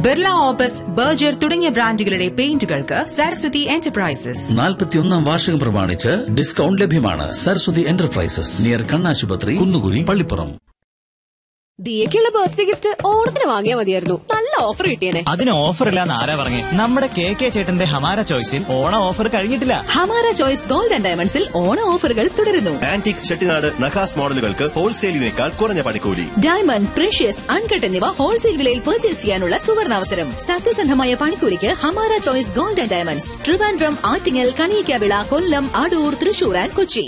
Birla opus Berger തുടങ്ങിയ ബ്രാൻഡുകളുടെ പെയിന്റുകൾക്ക് Saraswati enterprises നാൽപ്പത്തിയൊന്നാം വാർഷികം പ്രമാണിച്ച് ഡിസ്കൗണ്ട് ലഭ്യമാണ് സരസ്വതി എന്റർപ്രൈസസ് നിയർ കണ്ണാശുപത്രി കുന്നുകുഴി പള്ളിപ്പുറം ദിയക്കുള്ള ബർത്ത്ഡേ ഗിഫ്റ്റ് ഓണത്തിന് വാങ്ങിയാൽ മതിയായിരുന്നു നല്ല ഓഫർ കിട്ടിയേനെ അതിന് ഓഫർ ഇല്ലാന്ന് ആരാ പറഞ്ഞേ നമ്മുടെ കെ കെ ചേട്ടന്റെ ഹമാര ചോയ്സിൽ ഓണ ഓഫർ കഴിഞ്ഞിട്ടില്ല ഹമാര ചോയ്സ് ഗോൾഡ് ആൻഡ് ഡയമണ്ട്സിൽ ഓണ ഓഫറുകൾ തുടരുന്നു ആന്റിക് ചെട്ടിനാട് നഖാസ് മോഡലുകൾക്ക് ഹോൾസെയിലിനേക്കാൾ കുറഞ്ഞ പണിക്കൂലി ഡയമണ്ട് പ്രഷ്യസ് അൺകട്ട് എന്നിവ ഹോൾസെയിൽ വിലയിൽ പർച്ചേസ് ചെയ്യാനുള്ള സുവർണാവസരം സത്യസന്ധമായ പണിക്കൂലിക്ക് Hamara choice gold and diamonds Trivandrum Attingal Kaliyikkavila Kollam Adoor Thrissur and Kochi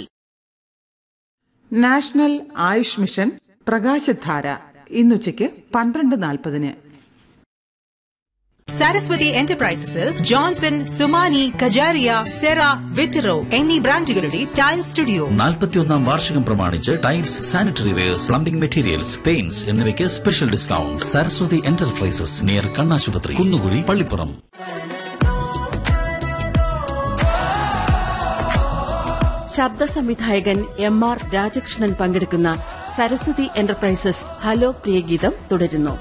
national Ayush mission പ്രകാശധാര ഇന്നുച്ചയ്ക്ക് പന്ത്രണ്ട് നാൽപ്പതിന് സരസ്വതി എന്റർപ്രൈസസിൽ ജോൺസൺ സുമാനി കജാരിയ സെറ വിറ്ററോ എന്നീ ബ്രാൻഡുകളുടെ ടൈൽ സ്റ്റുഡിയോ നാൽപ്പത്തിയൊന്നാം വാർഷികം പ്രമാണിച്ച് tiles sanitary wares plumbing materials paints എന്നിവയ്ക്ക് special discount Saraswati enterprises near കണ്ണാശുപത്രി കുന്നുകുഴി പള്ളിപ്പുറം ശബ്ദ സംവിധായകൻ എം ആർ രാജകൃഷ്ണൻ പങ്കെടുക്കുന്ന സരസ്വതി എന്റർപ്രൈസസ് ഹലോ പ്രിയഗീതം തുടരുന്നു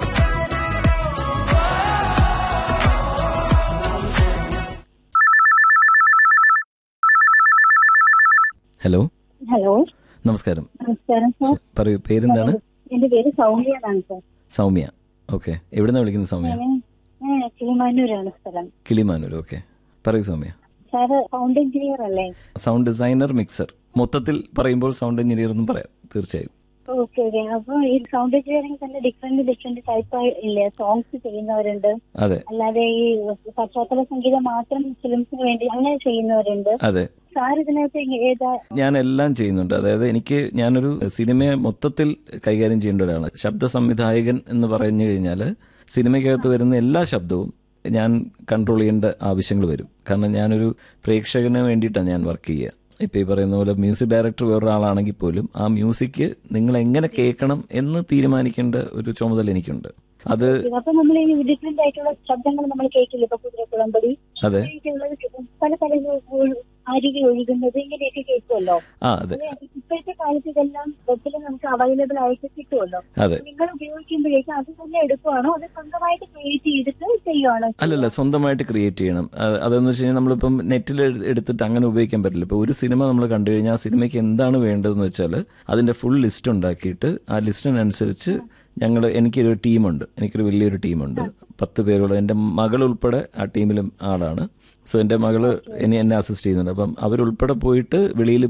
ഹലോ ഹലോ നമസ്കാരം നമസ്കാരം സാർ പറയൂ പേരെന്താണ് എന്റെ പേര് സൗമ്യ എന്നാണ് സാർ സൗമ്യ ഓക്കെ എവിടുന്നാ വിളിക്കുന്നത് സൗമ്യ ഞാൻ ഞാൻ കിളിമാനൂരാണ് സ്ഥലം കിളിമാനൂർ ഓക്കെ പറയൂ സൗമ്യ സാറ് സൗണ്ട് എഞ്ചിനീയർ അല്ലേ സൗണ്ട് ഡിസൈനർ മിക്സർ മൊത്തത്തിൽ പറയുമ്പോൾ സൗണ്ട് എഞ്ചിനീയർ എന്നും പറയാം തീർച്ചയായും ഓക്കെ ഓക്കെ അപ്പൊ ഈ സൗണ്ട് എഞ്ചിനീയറിംഗ് തന്നെ ഡിഫറെന്റ് ഡിഫറെന്റ് ടൈപ്പ് ഇല്ലേ സോങ്സ് ചെയ്യുന്നവരുണ്ട് അതെ അല്ലാതെ ഈ പശ്ചാത്തല സംഗീതം മാത്രം ഫിലിംസിന് വേണ്ടി അങ്ങനെ ചെയ്യുന്നവരുണ്ട് അതെ സാർ ഇതിനകത്ത് ഏതാ ഞാൻ എല്ലാം ചെയ്യുന്നുണ്ട് അതായത് എനിക്ക് ഞാനൊരു സിനിമയെ മൊത്തത്തിൽ കൈകാര്യം ചെയ്യേണ്ട ഒരാളാണ് ശബ്ദ സംവിധായകൻ എന്ന് പറഞ്ഞു കഴിഞ്ഞാൽ സിനിമയ്ക്കകത്ത് വരുന്ന എല്ലാ ശബ്ദവും ഞാൻ കൺട്രോൾ ചെയ്യേണ്ട ആവശ്യങ്ങൾ വരും കാരണം ഞാനൊരു പ്രേക്ഷകന് വേണ്ടിയിട്ടാണ് ഞാൻ വർക്ക് ചെയ്യുക ഇപ്പൊ ഈ പറയുന്ന പോലെ മ്യൂസിക് ഡയറക്ടർ വേറൊരാളാണെങ്കിൽ പോലും ആ മ്യൂസിക് നിങ്ങൾ എങ്ങനെ കേൾക്കണം എന്ന് തീരുമാനിക്കേണ്ട ഒരു ചുമതല എനിക്കുണ്ട് അത് അപ്പൊ നമ്മൾ ഈ ഡിഫറെന്റ് ആയിട്ടുള്ള ശബ്ദങ്ങൾ നമ്മൾ കേൾക്കില്ല ഇപ്പൊ കുതിരക്കുളമ്പടി അതെ അങ്ങനെയൊക്കെയുള്ളത് പല പല അരികെ ഒഴുകുന്നത് ഇങ്ങനെയൊക്കെ കേൾക്കുമല്ലോ ആ അതെ ഇപ്പോഴത്തെ കാലത്ത് ഇതെല്ലാം വെബിൽ നമുക്ക് അവൈലബിൾ ആയിട്ട് കിട്ടുമല്ലോ അതെ നിങ്ങൾ ഉപയോഗിക്കുമ്പോഴേക്കും അത് തന്നെ എടുക്കുവാണോ അത് സ്വന്തമായിട്ട് ക്രിയേറ്റ് ചെയ്തിട്ട് ചെയ്യുവാണോ അല്ലല്ല സ്വന്തമായിട്ട് ക്രിയേറ്റ് ചെയ്യണം അത് അതെന്ന് വെച്ച് കഴിഞ്ഞാൽ നമ്മളിപ്പം നെറ്റിൽ എടുത്തിട്ട് അങ്ങനെ ഉപയോഗിക്കാൻ പറ്റില്ല ഇപ്പോൾ ഒരു സിനിമ നമ്മൾ കണ്ടു കഴിഞ്ഞാൽ ആ സിനിമയ്ക്ക് എന്താണ് വേണ്ടതെന്ന് വെച്ചാൽ അതിന്റെ ഫുൾ ലിസ്റ്റ് ഉണ്ടാക്കിയിട്ട് ആ ലിസ്റ്റിനനുസരിച്ച് ഞങ്ങൾ എനിക്കൊരു ടീമുണ്ട് എനിക്കൊരു വലിയൊരു ടീമുണ്ട് പത്ത് പേരോളം എൻ്റെ മകൾ ഉൾപ്പെടെ ആ ടീമിലും ആളാണ് സോ എൻ്റെ മകള് ഇനി എന്നെ അസിസ്റ്റ് ചെയ്യുന്നുണ്ട് അപ്പം അവരുൾപ്പെടെ പോയിട്ട് വെളിയിൽ